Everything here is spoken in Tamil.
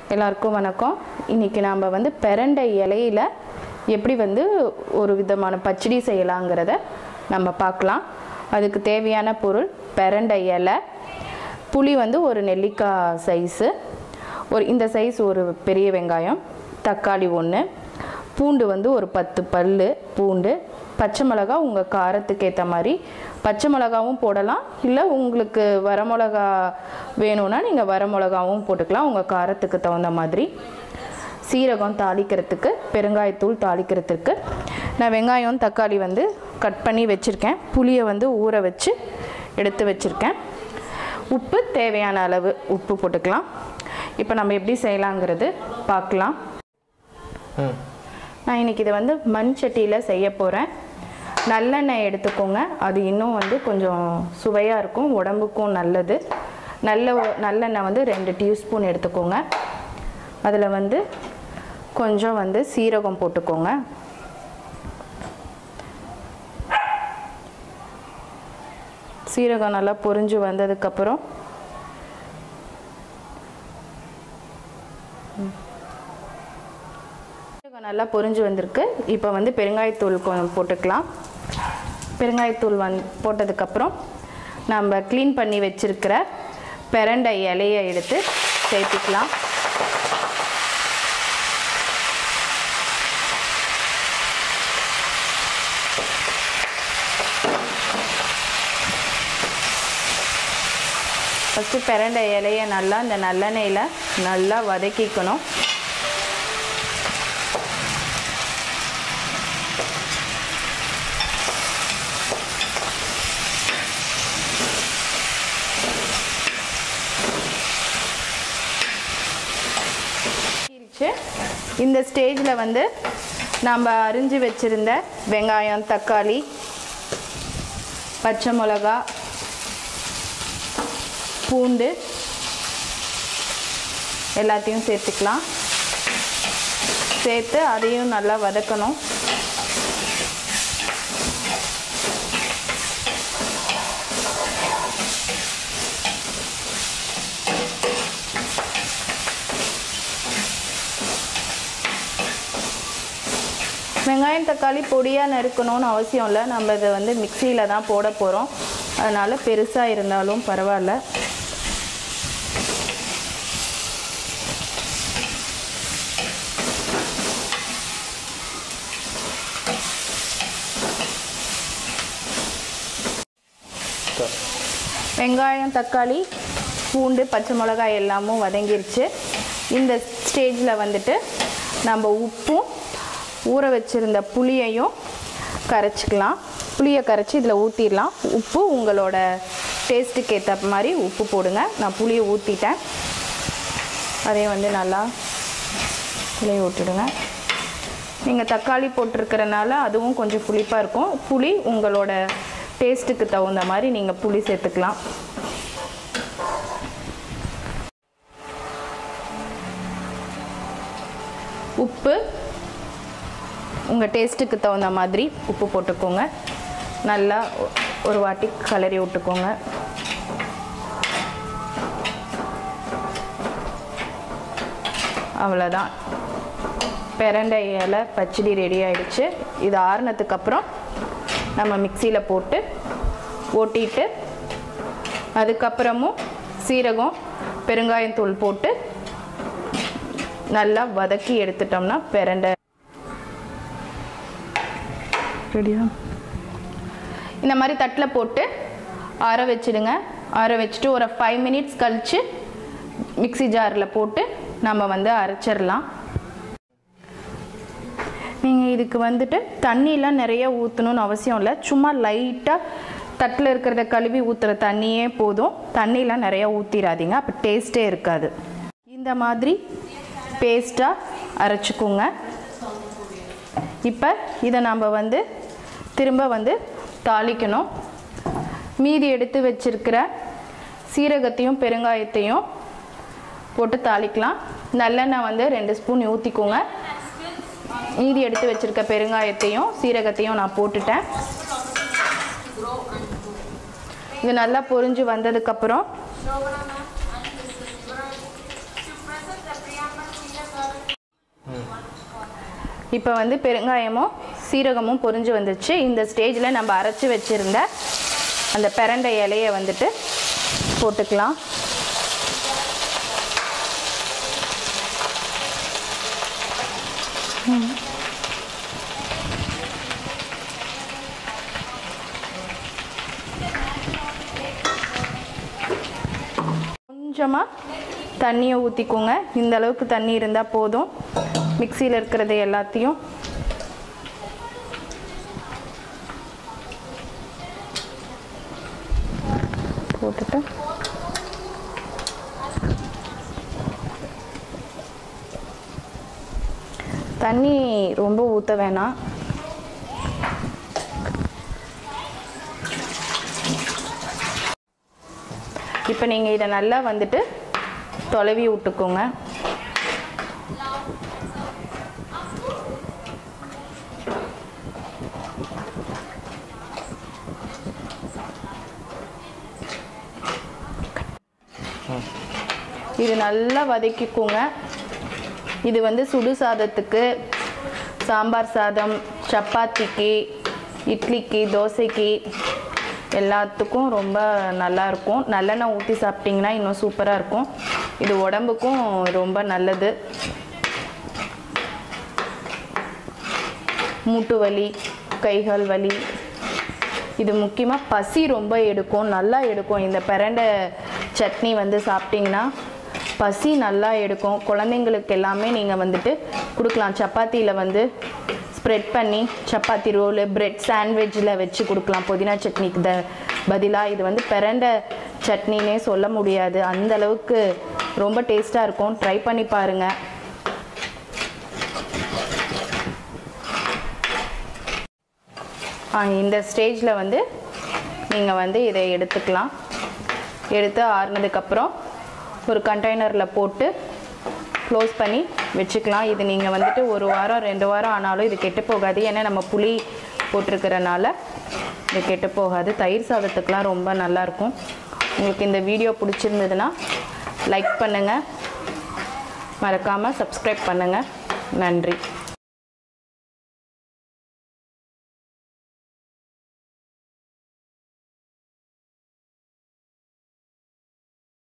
எல்லாருக்கும் வணக்கம் இன்றைக்கி நாம் வந்து பெரண்டை இலையில எப்படி வந்து ஒரு விதமான பச்சடி செய்யலாங்கிறத நம்ம பார்க்கலாம் அதுக்கு தேவையான பொருள் பெரண்டை இலை புளி வந்து ஒரு நெல்லிக்காய் சைஸு ஒரு இந்த சைஸ் ஒரு பெரிய வெங்காயம் தக்காளி ஒன்று பூண்டு வந்து ஒரு பத்து பல் பூண்டு பச்சை மிளகா உங்கள் காரத்துக்கு ஏற்ற மாதிரி பச்சை மிளகாவும் போடலாம் இல்லை உங்களுக்கு வரமிளகா வேணும்னா நீங்கள் வரமிளகாவும் போட்டுக்கலாம் உங்கள் காரத்துக்கு தகுந்த மாதிரி சீரகம் தாளிக்கிறதுக்கு பெருங்காயத்தூள் தாளிக்கிறதுக்கு நான் வெங்காயம் தக்காளி வந்து கட் பண்ணி வச்சுருக்கேன் புளியை வந்து ஊற வச்சு எடுத்து வச்சுருக்கேன் உப்பு தேவையான அளவு உப்பு போட்டுக்கலாம் இப்போ நம்ம எப்படி செய்யலாங்கிறது பார்க்கலாம் ம் நான் இன்றைக்கி இதை வந்து மண் சட்டியில் செய்ய போகிறேன் நல்லெண்ணெய் எடுத்துக்கோங்க அது இன்னும் வந்து கொஞ்சம் சுவையாக இருக்கும் உடம்புக்கும் நல்லது நல்ல நல்லெண்ணெய் வந்து ரெண்டு டீஸ்பூன் எடுத்துக்கோங்க அதில் வந்து கொஞ்சம் வந்து சீரகம் போட்டுக்கோங்க சீரகம் நல்லா பொரிஞ்சு வந்ததுக்கப்புறம் சீரகம் நல்லா பொரிஞ்சு வந்திருக்கு இப்போ வந்து பெருங்காயத்தூள் கொஞ்சம் போட்டுக்கலாம் பெருங்காயத்தூள் வந் போட்டதுக்கப்புறம் நம்ம க்ளீன் பண்ணி வச்சிருக்கிற பெரண்டை இலையை எடுத்து சேர்த்துக்கலாம் ஃபஸ்ட்டு பெரண்டை இலையை நல்லா இந்த நல்லெண்ணெயில் நல்லா வதக்கிக்கணும் இருந்துச்சு. இந்த ஸ்டேஜில் வந்து நம்ம அரிஞ்சு வச்சுருந்த வெங்காயம் தக்காளி பச்சை மிளகா பூண்டு எல்லாத்தையும் சேர்த்துக்கலாம் சேர்த்து அதையும் நல்லா வதக்கணும் வெங்காயம் தக்காளி பொடியாக நறுக்கணும்னு அவசியம் இல்லை நம்ம இதை வந்து மிக்சியில் தான் போட போகிறோம் அதனால் பெருசாக இருந்தாலும் பரவாயில்ல சரி வெங்காயம் தக்காளி பூண்டு பச்சை மிளகாய் எல்லாமும் வதங்கிருச்சு இந்த ஸ்டேஜில் வந்துட்டு நம்ம உப்பும் ஊற வச்சுருந்த புளியையும் கரைச்சிக்கலாம் புளியை கரைச்சி இதில் ஊற்றிடலாம் உப்பு உங்களோட டேஸ்ட்டுக்கு ஏற்ற மாதிரி உப்பு போடுங்க நான் புளியை ஊற்றிட்டேன் அதையும் வந்து நல்லா புளியை விட்டுடுங்க நீங்கள் தக்காளி போட்டிருக்கிறனால அதுவும் கொஞ்சம் புளிப்பாக இருக்கும் புளி உங்களோட டேஸ்ட்டுக்கு தகுந்த மாதிரி நீங்கள் புளி சேர்த்துக்கலாம் உப்பு உங்கள் டேஸ்ட்டுக்கு தகுந்த மாதிரி உப்பு போட்டுக்கோங்க நல்லா ஒ- ஒரு வாட்டி கலரி விட்டுக்கோங்க அவ்வளோதான் பெரண்டை இலை பச்சடி ரெடி ஆயிடுச்சு இது ஆறுனதுக்கு அப்புறம் நம்ம மிக்சியில் போட்டு ஓட்டிட்டு அதுக்கப்புறமும் சீரகம் பெருங்காயத்தூள் போட்டு நல்லா வதக்கி எடுத்துட்டோம்னா பெரண்டை ரெடியா இந்த மாதிரி தட்டில் போட்டு ஆற வச்சிடுங்க ஆற வச்சுட்டு ஒரு ஃபைவ் மினிட்ஸ் கழித்து மிக்ஸி ஜாரில் போட்டு நம்ம வந்து அரைச்சிடலாம் நீங்கள் இதுக்கு வந்துட்டு தண்ணியெலாம் நிறைய ஊற்றணும்னு அவசியம் இல்லை சும்மா லைட்டாக தட்டில் இருக்கிறத கழுவி ஊற்றுற தண்ணியே போதும் தண்ணியெலாம் நிறையா ஊற்றிடாதீங்க அப்போ டேஸ்ட்டே இருக்காது இந்த மாதிரி பேஸ்ட்டாக அரைச்சிக்கோங்க இப்போ இதை நம்ம வந்து திரும்ப வந்து தாளிக்கணும் மீதி எடுத்து வச்சிருக்கிற சீரகத்தையும் பெருங்காயத்தையும் போட்டு தாளிக்கலாம் நல்லெண்ணெய் வந்து ரெண்டு ஸ்பூன் ஊற்றிக்கோங்க மீதி எடுத்து வச்சிருக்க பெருங்காயத்தையும் சீரகத்தையும் நான் போட்டுட்டேன் இது நல்லா பொரிஞ்சு வந்ததுக்கப்புறம் Shobana ma'am and this is Vivaran to present the preamble இப்போ வந்து பெருங்காயமும் சீரகமும் பொரிஞ்சு வந்துச்சு இந்த ஸ்டேஜில் நம்ம அரைச்சி வச்சுருந்த அந்த பிரண்டை இலையை வந்துட்டு போட்டுக்கலாம் கொஞ்சமாக தண்ணியை ஊற்றிக்கோங்க இந்த அளவுக்கு தண்ணி இருந்தால் போதும் மிக்சியில் இருக்கிறது எல்லாத்தையும் போட்டுட்டு தண்ணி ரொம்ப ஊற்ற வேணாம் இப்போ நீங்கள் இதை நல்லா வந்துட்டு தொலைவி விட்டுக்கோங்க இது நல்லா வதக்கிக்கோங்க இது வந்து சுடு சாதத்துக்கு சாம்பார் சாதம் சப்பாத்திக்கு இட்லிக்கு தோசைக்கு எல்லாத்துக்கும் ரொம்ப நல்லா இருக்கும் நல்லெண்ணெய் ஊற்றி சாப்பிட்டிங்கன்னா இன்னும் சூப்பராக இருக்கும் இது உடம்புக்கும் ரொம்ப நல்லது மூட்டு வலி கைகால் வலி இது முக்கியமாக பசி ரொம்ப எடுக்கும் நல்லா எடுக்கும் இந்த பிரண்டை சட்னி வந்து சாப்பிட்டிங்கன்னா பசி நல்லா எடுக்கும் குழந்தைங்களுக்கு எல்லாமே நீங்கள் வந்துட்டு கொடுக்கலாம் சப்பாத்தியில் வந்து ஸ்ப்ரெட் பண்ணி சப்பாத்தி ரோலு பிரெட் சாண்ட்விச்சில் வச்சு கொடுக்கலாம் புதினா சட்னிக்கு த பதிலாக இது வந்து பிரண்டை சட்னினே சொல்ல முடியாது அந்த அளவுக்கு ரொம்ப டேஸ்ட்டாக இருக்கும் ட்ரை பண்ணி பாருங்கள் ஆ, இந்த ஸ்டேஜில் வந்து நீங்கள் வந்து இதை எடுத்துக்கலாம் எடுத்து ஆறுனதுக்கப்புறம் ஒரு கண்டெய்னரில் போட்டு க்ளோஸ் பண்ணி வச்சுக்கலாம் இது நீங்கள் வந்துட்டு ஒரு வாரம் ரெண்டு வாரம் ஆனாலும் இது கெட்டு போகாது ஏன்னா நம்ம புளி போட்டிருக்கிறனால இது கெட்டு போகாது தயிர் சாதத்துக்கெலாம் ரொம்ப நல்லாயிருக்கும் உங்களுக்கு இந்த வீடியோ பிடிச்சிருந்ததுன்னா லைக் பண்ணுங்கள் மறக்காமல் சப்ஸ்கிரைப் பண்ணுங்கள் நன்றி